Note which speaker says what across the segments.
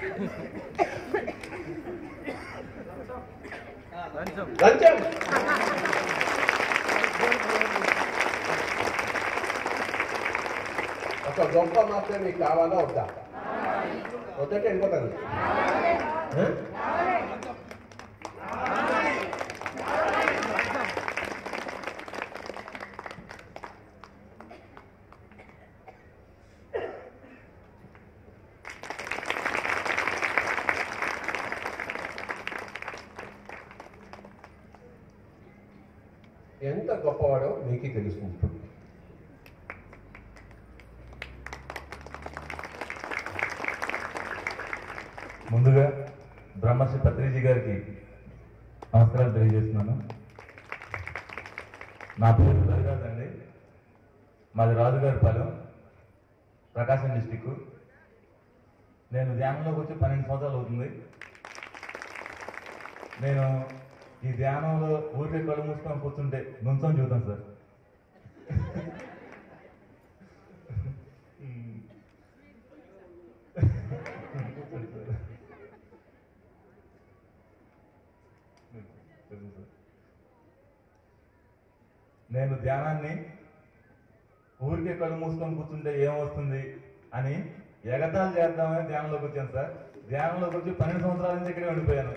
Speaker 1: లంచం ఒక గొప్ప మాత్రం మీకు కావాలా వద్దా వద్దంటే వెళ్ళిపోతాను ఆ? ఎంత గొప్పవాడో మీకే తెలుస్తుంది
Speaker 2: ముందుగా బ్రహ్మశ్రీ పత్రిజీ గారికి నమస్కారాలు తెలియజేస్తున్నాను నా పేరు రవిరాజ్ అండి మాది రాజుగారిపాలెం ప్రకాశం డిస్టిక్ నేను ధ్యానంలోకి వచ్చి పన్నెండు సంవత్సరాలు అవుతుంది నేను ఈ ధ్యానంలో ఊరికే కళ్ళు మూసుకొని కూర్చుంటే నుంచొని చూద్దాం సార్ నేను ధ్యానాన్ని ఊరికే కళ్ళు మూసుకొని కూర్చుంటే ఏమొస్తుంది అని ఎగతాలు చేద్దామని ధ్యానంలోకి వచ్చాను సార్ ధ్యానంలోకి వచ్చి పన్నెండు సంవత్సరాల నుంచి ఇక్కడే ఉండిపోయాను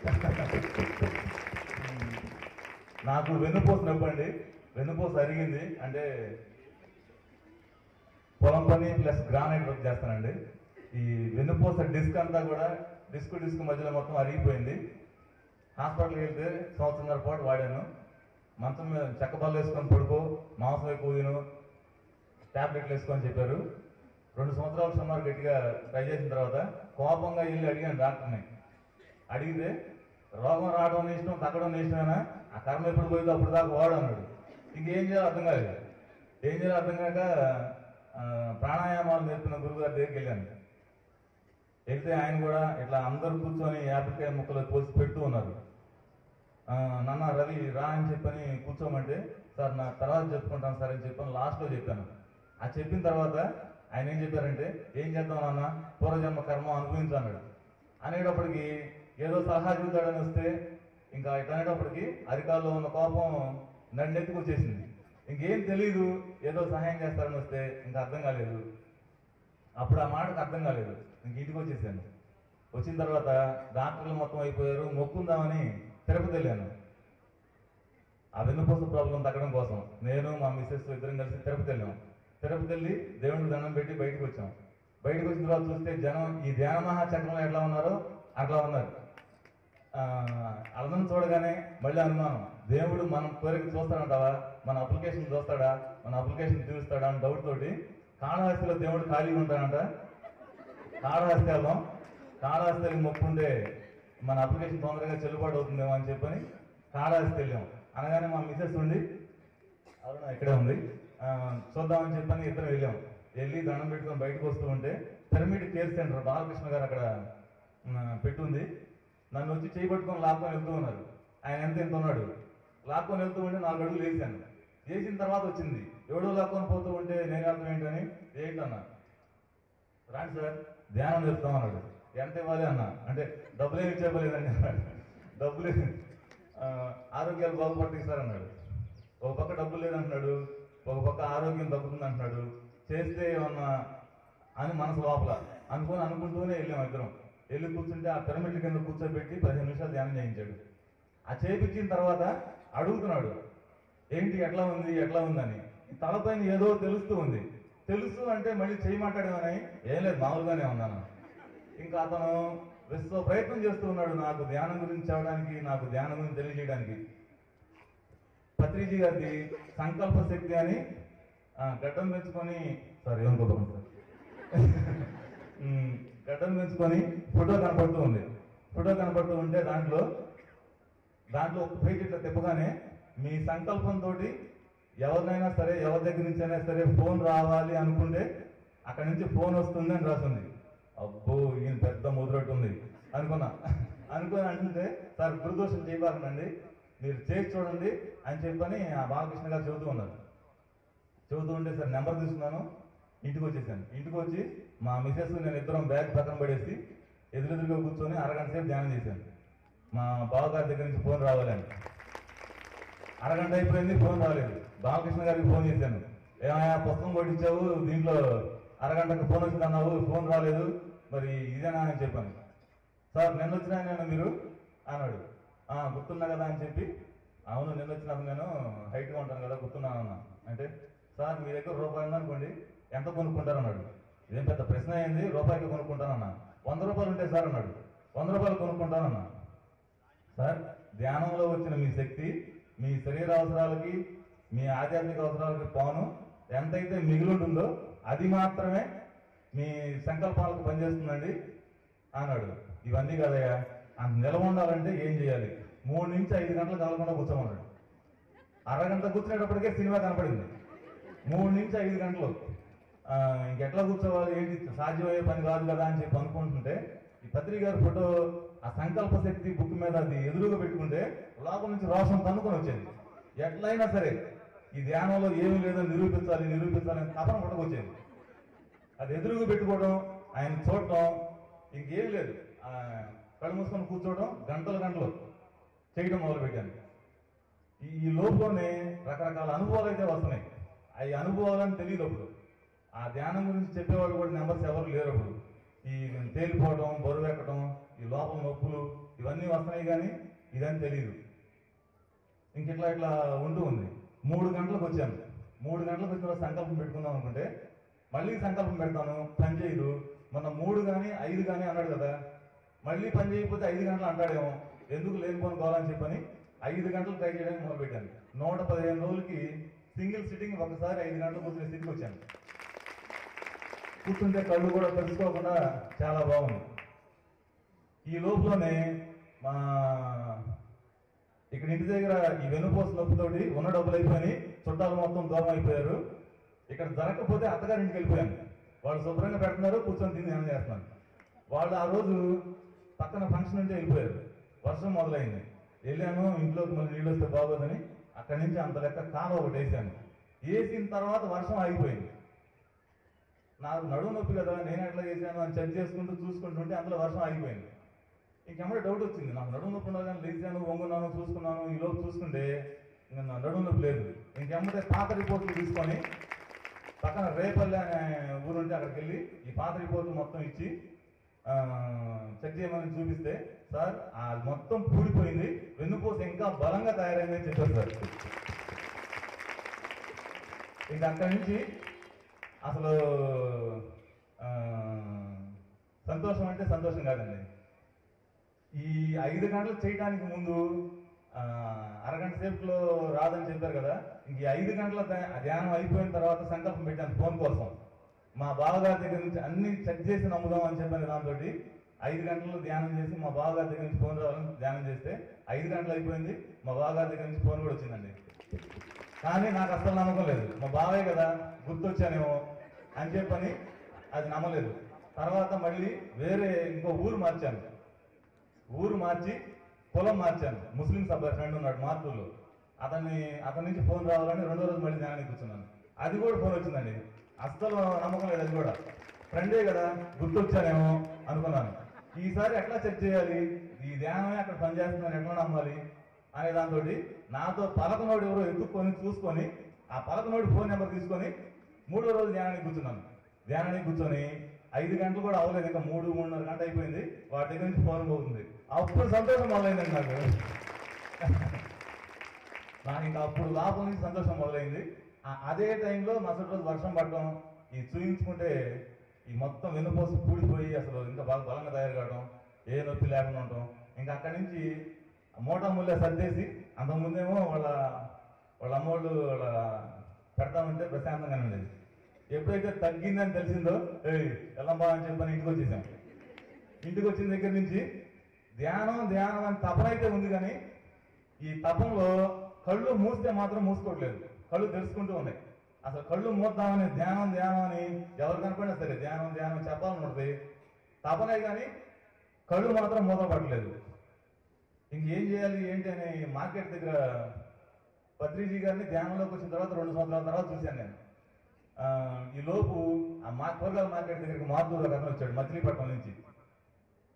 Speaker 2: నాకు వెన్నుపూస నొప్పి అండి వెన్నుపూస అరిగింది అంటే పొలం పని ప్లస్ గ్రానైట్ వర్క్ చేస్తానండి ఈ వెన్నుపూస డిస్క్ అంతా కూడా డిస్క్ డిస్క్ మధ్యలో మొత్తం అరిగిపోయింది హాస్పిటల్కి వెళ్తే సంవత్సరంన్నర పాటు వాడాను మంచం మీద చెక్క బల్ల వేసుకొని పడుకో మాంసం ఎక్కువ తిను టాబ్లెట్లు వేసుకొని చెప్పారు రెండు సంవత్సరాల సుమారు గట్టిగా ట్రై చేసిన తర్వాత కోపంగా వెళ్ళి అడిగాను డాక్టర్ని అడిగితే రోగం రావడం నీ ఇష్టం తగ్గడం నీ ఇష్టమేనా ఆ కర్మ ఎప్పుడు పోయిందో అప్పుడు దాకా వాడు అన్నాడు ఇంకేం చేయాలో అర్థం కాలేదు ఏం చేయాలో అర్థం కాక ఆ, ప్రాణాయామాలు నేర్పిన గురువు గారి దగ్గరికి వెళ్ళాను వెళ్తే ఆయన కూడా ఇట్లా అందరూ కూర్చొని యాపికాయ ముక్కలు కోసి పెడుతూ ఉన్నారు ఆ, నాన్న రవి రా అని చెప్పని కూర్చోమంటే సార్ నా తర్వాత చెప్పుకుంటాను సార్ అని చెప్పని లాస్ట్లో చెప్పాను ఆ చెప్పిన తర్వాత ఆయన ఏం చెప్పారంటే ఏం చేద్దాం నాన్న పూర్వజన్మ కర్మ అనుభవించు అన్నాడు అనేటప్పటికి ఏదో సలహా చూద్దాడని వస్తే ఇంకా ఇట్లా అనేటప్పటికి అరికాల్లో ఉన్న కోపం నన్నెత్తుకు వచ్చేసింది ఇంకేం తెలియదు ఏదో సహాయం చేస్తారని వస్తే ఇంకా అర్థం కాలేదు అప్పుడు ఆ మాటకు అర్థం కాలేదు ఇంక ఇంటికి వచ్చేసాను వచ్చిన తర్వాత డాక్టర్లు మొత్తం అయిపోయారు మొక్కుందామని తిరుపతి వెళ్ళాను ఆ వెన్నుపూస ప్రాబ్లం తగ్గడం కోసం నేను మా మిస్సెస్ ఇద్దరం కలిసి తిరుపతి వెళ్ళాం తిరుపతి వెళ్ళి దేవుడికి దండం పెట్టి బయటకు వచ్చాం బయటకు వచ్చిన తర్వాత చూస్తే జనం ఈ ధ్యాన మహాచక్రంలో ఎట్లా ఉన్నారో అట్లా ఉన్నారు ఆ, వాళ్ళని చూడగానే మళ్ళీ అనుమానం దేవుడు మనం కోరిక చూస్తాడంటావా మన అప్లికేషన్ చూస్తాడా మన అప్లికేషన్ చూస్తాడా అని డౌట్ తోటి కాళహస్తిలో దేవుడు ఖాళీగా ఉంటాడంట కాళహస్తిలో కాళహస్తికి మొక్కుంటే మన అప్లికేషన్ తొందరగా చెల్లుబాటు అవుతుందేమో అని చెప్పని కాళహస్తి వెళ్ళాం అనగానే మా మిసెస్ ఉండి అరుణ ఇక్కడే ఉంది ఆ, చూద్దామని చెప్పని ఇద్దరం వెళ్ళాం వెళ్ళి దండం పెట్టుకొని బయటకు వస్తూ ఉంటే పిరమిడ్ కేర్ సెంటర్ బాలకృష్ణ గారు అక్కడ ఆ, పెట్టుంది నన్ను వచ్చి చేయి పట్టుకొని లాక్కొని వెళ్తూ ఉన్నారు ఆయన ఎంత ఎంత ఉన్నాడు లాక్కొని వెళ్తూ ఉంటే నాలుగు అడుగులు వేసాను వేసిన తర్వాత వచ్చింది ఎవడో లాక్కొని పోతూ ఉంటే నేను అర్థం ఏంటని ఏంటన్నా రాండి సార్ ధ్యానం చెప్తాం అన్నాడు ఎంత ఇవ్వాలి అన్న అంటే డబ్బులు ఏమి ఇచ్చేపోలేదండి అన్నాడు డబ్బులు ఆ, ఆరోగ్యాలు బాగుపడతాయి సార్ అన్నాడు ఒక పక్క డబ్బులు లేదంటున్నాడు ఒక పక్క ఆరోగ్యం తగ్గుతుంది అంటున్నాడు చేస్తే ఏమన్నా అని మనసు లోపల అనుకుని అనుకుంటూనే వెళ్ళాం ఇద్దరం వెళ్ళి కూర్చుంటే ఆ పిరమిడ్ల కింద కూర్చోబెట్టి పదిహేను నిమిషాలు ధ్యానం చేయించాడు ఆ చేయించిన తర్వాత అడుగుతున్నాడు ఏంటి ఎట్లా ఉంది ఎట్లా ఉందని తలపైన ఏదో తెలుస్తూ ఉంది తెలుసు అంటే మళ్ళీ చేయమంటాడేమని ఏం లేదు మామూలుగానే ఉన్నాను ఇంకా అతను విశ్వ ప్రయత్నం చేస్తూ ఉన్నాడు నాకు ధ్యానం గురించి చెప్పడానికి నాకు ధ్యానం గురించి తెలియజేయడానికి పత్రిజీ గారిది సంకల్ప శక్తి అని ఆ, గడ్డం పెంచుకొని సారీ ఏమనుకోకండి సార్ ఉమ్, గడ్డం పెంచుకొని ఫోటో కనపడుతూ ఉంది ఫోటో కనపడుతూ ఉంటే దాంట్లో దాంట్లో ఒక పేజ్ ఇట్లా తిప్పగానే మీ సంకల్పంతో ఎవరినైనా సరే ఎవరి దగ్గర నుంచి అయినా సరే ఫోన్ రావాలి అనుకుంటే అక్కడి నుంచి ఫోన్ వస్తుంది అని రాసింది అబ్బో ఈయన పెద్ద ముద్రట్టు ఉంది అనుకున్నా అనుకుని అంటుంటే సార్ గురుదోషం చేయబాకండి మీరు చేసి చూడండి అని చెప్పని ఆ బాలకృష్ణ గారు చెబుతూ ఉన్నారు చెబుతూ ఉంటే సార్ నెంబర్ తీసుకున్నాను ఇంటికి వచ్చేసాను ఇంటికి వచ్చి మా మిసెస్ నేను ఇద్దరం బ్యాగ్ పక్కన పడేసి ఎదురెదురుగా కూర్చొని అరగంట సేపు ధ్యానం చేశాను మా బావగారి దగ్గర నుంచి ఫోన్ రావాలని అరగంట అయిపోయింది ఫోన్ రాలేదు బాలకృష్ణ గారికి ఫోన్ చేశాను ఏమయ్యా పుస్తకం కొట్టించావు దీంట్లో అరగంటకు ఫోన్ వచ్చింది అన్నావు ఫోన్ రాలేదు మరి ఇదేనా అని చెప్పాను సార్ నిన్న వచ్చిన నేను మీరు అన్నాడు "ఆ, గుర్తున్నా కదా అని చెప్పి అవును నిన్న వచ్చినప్పుడు నేను హైట్గా ఉంటాను కదా గుర్తున్నాను అన్నా అంటే సార్ మీ దగ్గర రూపాయి ఉందనుకోండి ఎంత కొనుక్కుంటారు అన్నాడు ఇదేం పెద్ద ప్రశ్న అయింది రూపాయికి కొనుక్కుంటానన్నా వంద రూపాయలు ఉంటాయి సార్ అన్నాడు వంద రూపాయలు కొనుక్కుంటానన్నా సార్ ధ్యానంలో వచ్చిన మీ శక్తి మీ శరీర అవసరాలకి మీ ఆధ్యాత్మిక అవసరాలకి పోను ఎంతైతే మిగిలి ఉంటుందో అది మాత్రమే మీ సంకల్పాలకు పనిచేస్తుందండి అన్నాడు ఇవన్నీ కదయ్యా అంత నిలవ ఉండాలంటే ఏం చేయాలి మూడు నుంచి ఐదు గంటలు కలగకుండా కూర్చోమన్నాడు అరగంట కూర్చునేటప్పటికే సినిమా కనపడింది మూడు నుంచి ఐదు గంటలు ఆ, ఇంకెట్లా కూర్చోవాలి ఏంటి సాధ్యమయ్యే పని కాదు కదా అని చెప్పి అనుకుంటుంటే ఈ పత్రిక గారి ఫోటో ఆ సంకల్ప శక్తి బుక్ మీద అది ఎదురుగా పెట్టుకుంటే లోపల నుంచి రోషం తన్నుకొని వచ్చేది ఎట్లయినా సరే ఈ ధ్యానంలో ఏమీ లేదో నిరూపించాలి నిరూపించాలి అని తపన పుట్టకొచ్చేది అది ఎదురుగా పెట్టుకోవడం ఆయన చూడటం ఇంకేం లేదు ఆ, కళ్ళు మూసుకొని కూర్చోవడం గంటలు గంటలు చేయడం మొదలు పెట్టాను ఈ ఈ లోపులోనే రకరకాల అనుభవాలు అయితే వస్తున్నాయి ఆ అనుభవాలని తెలియదు అప్పుడు ఆ ధ్యానం గురించి చెప్పేవాళ్ళు కూడా నెంబర్స్ ఎవరు లేరు అప్పుడు ఈ తేలిపోవడం బరువు ఎక్కడం ఈ లోపల నొప్పులు ఇవన్నీ వస్తున్నాయి కానీ ఇదని తెలియదు ఇంకిట్లా ఇట్లా ఉంటూ ఉంది మూడు గంటలకు వచ్చాను మూడు గంటలకు వచ్చిన తర్వాత సంకల్పం పెట్టుకుందాం అనుకుంటే మళ్ళీ సంకల్పం పెడతాను పని చేయదు మొన్న మూడు కానీ ఐదు కానీ అన్నాడు కదా మళ్ళీ పని చేయకపోతే ఐదు గంటలు అంటాడేమో ఎందుకు లేనిపోని కావాలని చెప్పని ఐదు గంటలు ట్రై చేయడానికి మొదలు పెట్టాను నూట పదిహేను రోజులకి సింగిల్ సిట్టింగ్ ఒకసారి ఐదు గంటలు కూర్చునే స్థితికి వచ్చాను కూర్చుంటే కళ్ళు కూడా తెలుసుకోకుండా చాలా బాగుంది ఈ లోపులోనే మా ఇక్కడ ఇంటి దగ్గర ఈ వెనుపోస నొప్పితోటి ఉన్న డబ్బులు అయిపోయి చుట్టాలు మొత్తం దూరం అయిపోయారు ఇక్కడ జరగకపోతే అత్తగారింటికి వెళ్ళిపోయాను వాళ్ళు శుభ్రంగా పెడుతున్నారు కూర్చొని తిని ధ్యానం చేస్తున్నాను వాళ్ళు ఆ రోజు పక్కన ఫంక్షన్ ఉంటే వెళ్ళిపోయారు వర్షం మొదలైంది వెళ్ళాను ఇంట్లోకి మళ్ళీ నీళ్ళు వస్తే బాగోదని అక్కడి నుంచి అంత లెక్క కాలువ ఒకటి వేసాను వేసిన తర్వాత వర్షం ఆగిపోయింది నాకు నడుము నొప్పి కదా నేను ఎట్లా చేశాను అని చెక్ చేసుకుంటూ చూసుకుంటుంటే అందులో వర్షం ఆగిపోయింది ఇంకెమ్మడే డౌట్ వచ్చింది నాకు నడుము నొప్పి ఉన్నది కానీ లేచాను వంగున్నాను చూసుకున్నాను ఈ లోపు చూసుకుంటే ఇంకా నా నడుము నొప్పి లేదు ఇంకెమ్మడే పాత రిపోర్ట్లు తీసుకొని పక్కన రేపల్లి అనే ఊరుంటే అక్కడికి వెళ్ళి ఈ పాత రిపోర్ట్లు మొత్తం ఇచ్చి ఆ, చెక్ చేయమని చూపిస్తే సార్ ఆ మొత్తం పూడిపోయింది వెన్నుపూస ఇంకా బలంగా తయారైందని చెప్పారు సార్ ఇంకా అక్కడి నుంచి అసలు ఆ, సంతోషం అంటే సంతోషం కాదండి ఈ ఐదు గంటలు చేయడానికి ముందు ఆ, అరగంట సేపులో రాదని చెప్పారు కదా ఇంక ఈ ఐదు గంటల ధ్యా- ధ్యానం అయిపోయిన తర్వాత సంకల్పం పెట్టాను ఫోన్ కోసం మా బావగారి దగ్గర నుంచి అన్ని చెక్ చేసి నమ్ముదాం అని చెప్పాను దాంతో ఐదు గంటలు ధ్యానం చేసి మా బావగారి దగ్గర నుంచి ఫోన్ రావాలని ధ్యానం చేస్తే ఐదు గంటలు అయిపోయింది మా బావగారి దగ్గర నుంచి ఫోన్ కూడా వచ్చిందండి కానీ నాకు అసలు నమ్మకం లేదు మా బావయ్య కదా గుర్తొచ్చానేమో అని చెప్పని అది నమ్మలేదు తర్వాత మళ్ళీ వేరే ఇంకో ఊరు మార్చాను ఊరు మార్చి పొలం మార్చాను ముస్లిం అబ్బాయి ఫ్రెండ్ ఉన్నాడు మార్పుల్లో అతన్ని అతని నుంచి ఫోన్ రావాలని రెండో రోజు మళ్ళీ ధ్యానానికి కూర్చున్నాను అది కూడా ఫోన్ వచ్చిందండి అస్సలు నమ్మకం లేదు అది కూడా ఫ్రెండే కదా గుర్తొచ్చానేమో అనుకున్నాను ఈసారి ఎట్లా చెక్ చేయాలి ఈ ధ్యానమే అక్కడ పనిచేస్తుందని ఎట్లా నమ్మాలి అనే దాంతో నాతో పలకనోడు ఎవరో ఎత్తుక్కొని చూసుకొని ఆ పలకనోడి ఫోన్ నెంబర్ తీసుకొని మూడో రోజు ధ్యానానికి కూర్చున్నాను ధ్యానానికి కూర్చొని ఐదు గంటలు కూడా అవ్వలేదు ఇంకా మూడు మూడున్నర గంట అయిపోయింది వాటి దగ్గర నుంచి ఫోన్ పోతుంది అప్పుడు సంతోషం మొదలైందండి నాకు నాకు ఇంకా అప్పుడు లాభం నుంచి సంతోషం మొదలైంది ఆ- అదే టైంలో మరుసటి రోజు వర్షం పడడం ఈ చూయించుకుంటే ఈ మొత్తం వెన్నుపోసు పూడిపోయి అసలు ఇంకా బాగా బలంగా తయారు కావడం ఏ నొప్పి లేకుండా ఉండటం ఇంకా అక్కడి నుంచి మోటా ముల్లే సర్దేసి అంతకుముందేమో వాళ్ళ వాళ్ళ అమ్మోళ్ళు వాళ్ళ పెడతామంటే ప్రశాంతంగానే ఉండేది ఎప్పుడైతే తగ్గిందని తెలిసిందో ఏయ్ వెళ్ళంబా అని చెప్పని ఇంటికి వచ్చేసాం ఇంటికి వచ్చిన దగ్గర నుంచి ధ్యానం ధ్యానం అని తపన అయితే ఉంది కానీ ఈ తపంలో కళ్ళు మూస్తే మాత్రం మూసుకోవట్లేదు కళ్ళు తెలుసుకుంటూ ఉన్నాయి అసలు కళ్ళు మూద్దామని ధ్యానం ధ్యానం అని ఎవరు కనపడినా సరే ధ్యానం ధ్యానం చెప్పాలని ఉంటుంది తపనే కానీ కళ్ళు మాత్రం మూతపడలేదు ఇంకేం చేయాలి ఏంటి అని మార్కెట్ దగ్గర పత్రిజీ గారిని ధ్యానంలోకి వచ్చిన తర్వాత రెండు సంవత్సరాల తర్వాత చూశాను నేను ఆ, ఈ లోపు ఆ మా కూరగాయల మార్కెట్ దగ్గరికి మాధూరు ఒక అతను వచ్చాడు మచిలీపట్నం నుంచి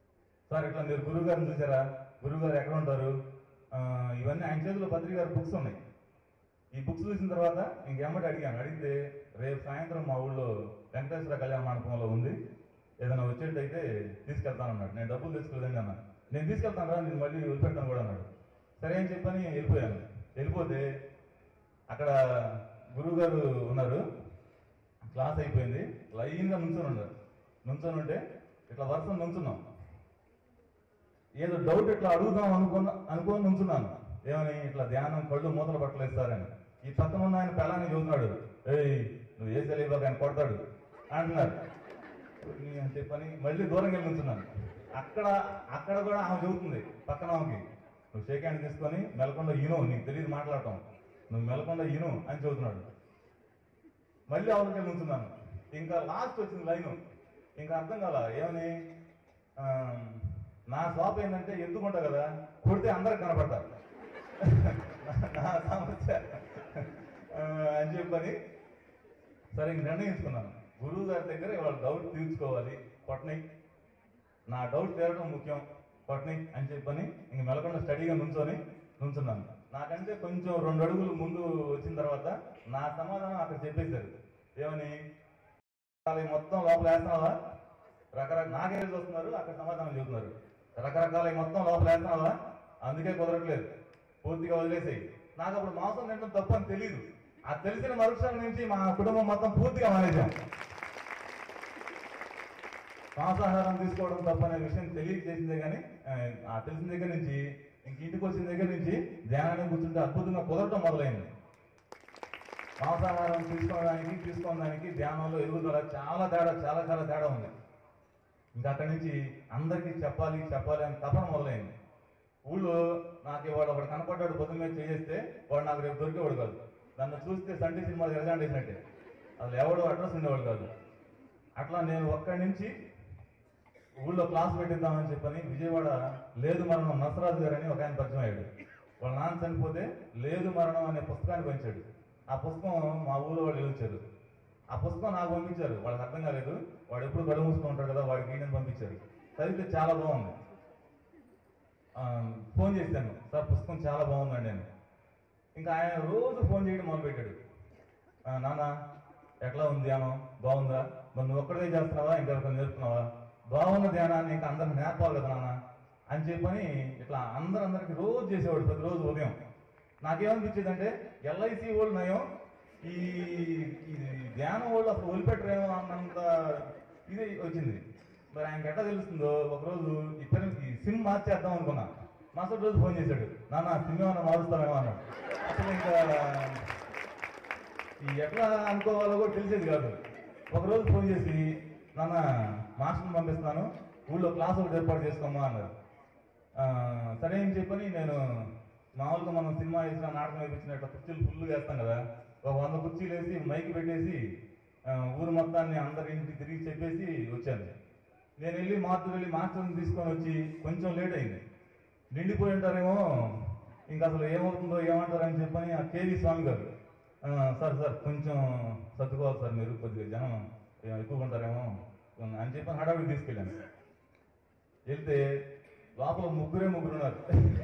Speaker 2: సార్ ఇట్లా మీరు గురువు గారిని చూసారా గురువు గారు ఎక్కడ ఉంటారు ఆ, ఇవన్నీ ఆయన చేతిలో పత్రిక గారి బుక్స్ ఉన్నాయి ఈ బుక్స్ చూసిన తర్వాత ఇంకెమ్మటి అడిగాను అడిగితే రేపు సాయంత్రం మా ఊళ్ళో వెంకటేశ్వర కళ్యాణ మండపంలో ఉంది ఏదైనా వచ్చేటైతే తీసుకెళ్తాను అన్నాడు నేను డబ్బులు తీసుకెళ్ళదండి అన్నా నేను తీసుకెళ్తాను రా నేను మళ్ళీ వదిలిపెడతాను కూడా అన్నాడు సరే అని చెప్పని వెళ్ళిపోయాను వెళ్ళిపోతే అక్కడ గురువు గారు ఉన్నారు క్లాస్ అయిపోయింది లైన్గా నుంచొని ఉన్నారు నుంచొని ఉంటే ఇట్లా వరుస నుంచున్నాం ఏదో డౌట్ ఇట్లా అడుగుదాం అనుకున్న అనుకోని నుంచున్నాను ఏమని ఇట్లా ధ్యానం కళ్ళు మూతలు పట్టలేస్తారని ఈ పక్కన ఉన్న ఆయన పెళ్ళాన్ని చదువుతున్నాడు ఏయ్ నువ్వు ఏ తెలియబాక ఆయన కొడతాడు అంటున్నారు నీ అని చెప్పని మళ్ళీ దూరం వెళ్ళి నుంచున్నాను అక్కడ అక్కడ కూడా ఆమె చదువుతుంది పక్కన ఆమెకి నువ్వు షేక్ హ్యాండ్ తీసుకొని మెలకొండ ఈను నీకు తెలియదు మాట్లాడటం నువ్వు మెలకొండ ఈను అని చదువుతున్నాడు మళ్ళీ అవతలకి వెళ్ళి నుంచున్నాను ఇంకా లాస్ట్ వచ్చింది లైన్ ఇంకా అర్థం కాల ఏమని ఆ, నా స్వాప్ ఏంటంటే ఎత్తుకుంటా కదా కొడితే అందరికి కనపడతారు నా సమస్య ఆ, అని చెప్పని సరే ఇంక నిర్ణయించుకున్నాను గురువు గారి దగ్గర ఇవాళ డౌట్ తీర్చుకోవాలి కొట్టని నా డౌట్ తీరడం ముఖ్యం కొట్టని అని చెప్పని ఇంక మెలకుండా స్టడీగా నుంచొని నుంచున్నాను నాకంటే కొంచెం రెండు అడుగులు ముందు వచ్చిన తర్వాత నా సమాధానం అక్కడ చెప్పేశారు ఏమని "రకరకాల ఈ మొత్తం లోపల వేస్తున్నావా రకరకాల నాకే వస్తున్నారు అక్కడ సమాధానం చెబుతున్నారు రకరకాల ఈ మొత్తం లోపల వేస్తున్నావా అందుకే కుదరట్లేదు పూర్తిగా వదిలేసేయి నాకు అప్పుడు మాంసం తినడం తప్పు అని తెలియదు ఆ తెలిసిన మరుక్షణం నుంచి మా కుటుంబం మొత్తం పూర్తిగా మానేశాం మాంసాహారం తీసుకోవడం తప్పనే విషయం తెలియక చేసిందే కానీ ఆ, ఆ తెలిసిన దగ్గర నుంచి ఇంక ఇంటికి వచ్చిన దగ్గర నుంచి ధ్యానానికి కూర్చుంటే అద్భుతంగా కుదరటం మొదలైంది మాంసాహారం తీసుకోవడానికి తీసుకోవడానికి ధ్యానంలో ఎదుగుదల చాలా తేడా చాలా చాలా తేడా ఉంది ఇంకా అక్కడి నుంచి అందరికీ చెప్పాలి చెప్పాలి అని తపన మొదలైంది ఊళ్ళో నాకు ఇవాడు ఒకడు కనపడ్డాడు పొద్దున్న మీద చేస్తే వాడు నాకు రేపు దొరికేవాడు కాదు నన్ను చూస్తే సంటి సినిమా ఎగ్జామ్ చేసినట్టే అసలు ఎవడో అడ్రస్ ఉండేవాడు కాదు అట్లా నేను ఒక్కడి నుంచి ఊళ్ళో క్లాస్ పెట్టిద్దామని చెప్పని విజయవాడ లేదు మరణం నసరాజు గారు అని ఒక ఆయన పరిచయం అయ్యాడు వాళ్ళ నాన్న చనిపోతే లేదు మరణం అనే పుస్తకాన్ని పంచాడు ఆ పుస్తకం మా ఊళ్ళో వాళ్ళు వెళ్ళొచ్చారు ఆ పుస్తకం నాకు పంపించారు వాళ్ళకి అర్థం కాలేదు వాడు ఎప్పుడు గడువు మూసుకొని ఉంటాడు కదా వాడికి ఈయన పంపించారు చదివితే చాలా బాగుంది ఆ, ఫోన్ చేశాను సార్ పుస్తకం చాలా బాగుందండి అని ఇంకా ఆయన రోజు ఫోన్ చేయడం మొదలుపెట్టాడు "ఆ, నాన్న ఎట్లా ఉంది ధ్యానం బాగుందా మరి నువ్వు ఒక్కడే చేస్తున్నావా ఇంకెవరికైనా నేర్పుతున్నావా బాగున్న ధ్యానాన్ని ఇంకా అందరికి నేర్పాలి కదా నాన్న అని చెప్పని ఇట్లా అందరందరికి రోజు చేసేవాడు ప్రతిరోజు ఉదయం నాకేమనిపించేది అంటే ఎల్ఐసి వాళ్ళు నయం ఈ ఈ ధ్యానం వాళ్ళు అసలు వదిలిపెట్టరేమో అన్నంత ఇది వచ్చింది మరి ఆయనకి ఎట్లా తెలుస్తుందో ఒకరోజు ఇద్దరు ఈ సిమ్ మార్చేద్దాం అనుకున్నా మరుసటి రోజు ఫోన్ చేశాడు నాన్న సిమ్ ఏమన్నా మారుస్తామేమో అన్నాడు అసలు ఇంకా ఈ ఎట్లా అనుకోవాలో కూడా తెలిసేది కాదు ఒకరోజు ఫోన్ చేసి నాన్న మాస్టర్ని పంపిస్తున్నాను ఊళ్ళో క్లాస్ ఒకటి ఏర్పాటు చేసుకోమా అన్నారు ఆ, సరే అని చెప్పని నేను మామూలుగా మనం సినిమా వేసిన నాటకం వేయించినట్టు కుర్చీలు ఫుల్ వేస్తాం కదా ఒక వంద కుర్చీలు వేసి మైక్ పెట్టేసి ఆ, ఊరు మొత్తాన్ని అందరి ఇంటికి తిరిగి చెప్పేసి వచ్చాను నేను వెళ్ళి మాతో వెళ్ళి మాస్టర్ని తీసుకొని వచ్చి కొంచెం లేట్ అయింది నిండిపోయి ఉంటారేమో ఇంకా అసలు ఏమవుతుందో ఏమంటారని చెప్పని ఆ కేవీ స్వామి గారు "ఆ, సార్ సార్ కొంచెం సర్దుకోవాలి సార్ మీరు కొద్దిగా జనం ఎక్కువ ఉంటారేమో అని చెప్పి హడావిడి తీసుకెళ్ళాను వెళ్తే లోపల ముగ్గురే ముగ్గురు ఉన్నారు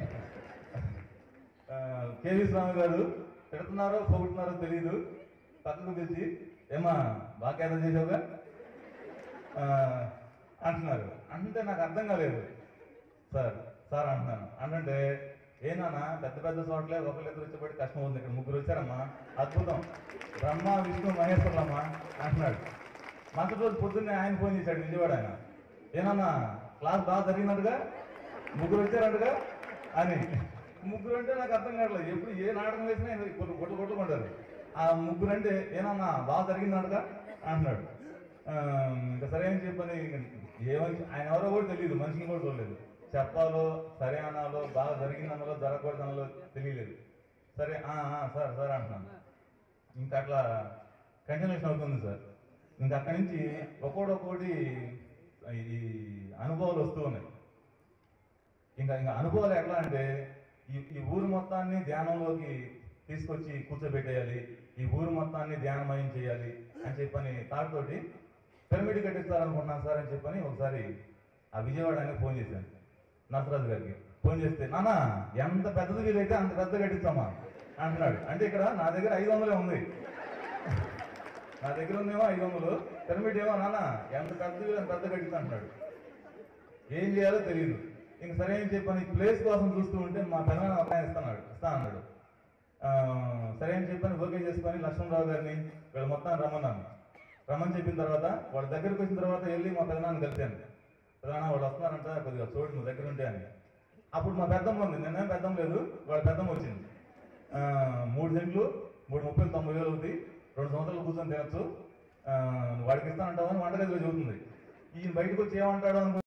Speaker 2: ఆ, కేవీ స్వామి గారు పెడుతున్నారో పొగుడుతున్నారో తెలియదు పక్కకు పిలిచి ఏమా బాగా ఏదో చేసావుగా ఆ, అంటున్నారు అంటే నాకు అర్థం కాలేదు సార్ సార్ అంటున్నాను అంటే ఏనానా పెద్ద పెద్ద చోట్లే ఒకళ్ళిద్దరు వచ్చేపటి కష్టం ఉంది ఇక్కడ ముగ్గురు వచ్చారమ్మా అద్భుతం బ్రహ్మ విష్ణు మహేశ్వరులమ్మా అంటున్నాడు మరుసటి రోజు పొద్దున్నే ఆయన ఫోన్ చేశాడు విజయవాడ ఆయన ఏనన్నా క్లాస్ బాగా జరిగినట్టుగా ముగ్గురు వచ్చారంటగా అని ముగ్గురు అంటే నాకు అర్థం కావట్లేదు ఎప్పుడు ఏ నాటకం వేసినా ఆయన కొట్టు కొట్టు కొట్టుకుంటారు ఆ ముగ్గురు అంటే ఏనన్నా బాగా జరిగిందంటగా అంటున్నాడు ఆ, ఇంకా సరే అని చెప్పని ఏమని ఆయన ఎవరో కూడా తెలియదు మనిషిని కూడా చూడలేదు చెప్పాలో సరే అనాలో బాగా జరిగిందనలో జరగకూడదనలో తెలియలేదు సరే ఆ, ఆ, సార్ సార్ అంటున్నాను ఇంకా అట్లా కంటిన్యూషన్ అవుతుంది సార్ ఇంకా అక్కడి నుంచి ఒక్కోటి ఒక్కోటి ఈ అనుభవాలు వస్తూ ఉన్నాయి ఇంకా ఇంకా అనుభవాలు ఎట్లా అంటే ఈ ఈ ఊరు మొత్తాన్ని ధ్యానంలోకి తీసుకొచ్చి కూర్చోబెట్టేయాలి ఈ ఊరు మొత్తాన్ని ధ్యానమయం చేయాలి అని చెప్పని థాట్ తోటి పిరమిడ్ కట్టిస్తారనుకుంటున్నాను సార్ అని చెప్పని ఒకసారి ఆ విజయవాడ ఆయనకు ఫోన్ చేశాను నరసరాజు గారికి ఫోన్ చేస్తే నాన్న ఎంత పెద్దది వీలైతే అంత పెద్ద కట్టించామా అంటున్నాడు అంటే ఇక్కడ నా దగ్గర ఐదు వందలే ఉంది నా దగ్గర ఉందేమో ఐదు వందలు పిరమిడ్ ఏమో నాన్న ఎంత పెద్ద వీలు అంత పెద్ద కట్టించా అంటున్నాడు ఏం చేయాలో తెలియదు ఇంక సరే ఏం చెప్పాను ఈ ప్లేస్ కోసం చూస్తూ ఉంటే మా పెదనాన్న అబ్బాయి ఇస్తున్నాడు ఇస్తా అన్నాడు ఆ, సరే అని చెప్పని ఓకే చేసుకొని లక్ష్మణరావు గారిని వీళ్ళు మొత్తం రమ్మన్నాను రమ్మని చెప్పిన తర్వాత వాళ్ళ దగ్గరికి వచ్చిన తర్వాత వెళ్ళి మా పెదనాన్న కలిశాను పెదనాన్న వాళ్ళు వస్తున్నారంట కొద్దిగా చూడు నువ్వు దగ్గర ఉంటే అని అప్పుడు మా పెద్దమ్మ ఉంది నిన్నేం పెద్దమ్మ లేదు వాళ్ళ పెద్దమ్మ వచ్చింది ఆ, మూడు సెంట్లు మూడు ముప్పై తొంభై వేలు అవుతుంది రెండు సంవత్సరాలు కూర్చొని తినచ్చు ఆ, నువ్వు వాడికి ఇస్తానంటావని వంటగదిలో చెబుతుంది ఈయన బయటకు వచ్చి ఏమంటాడు అనుకో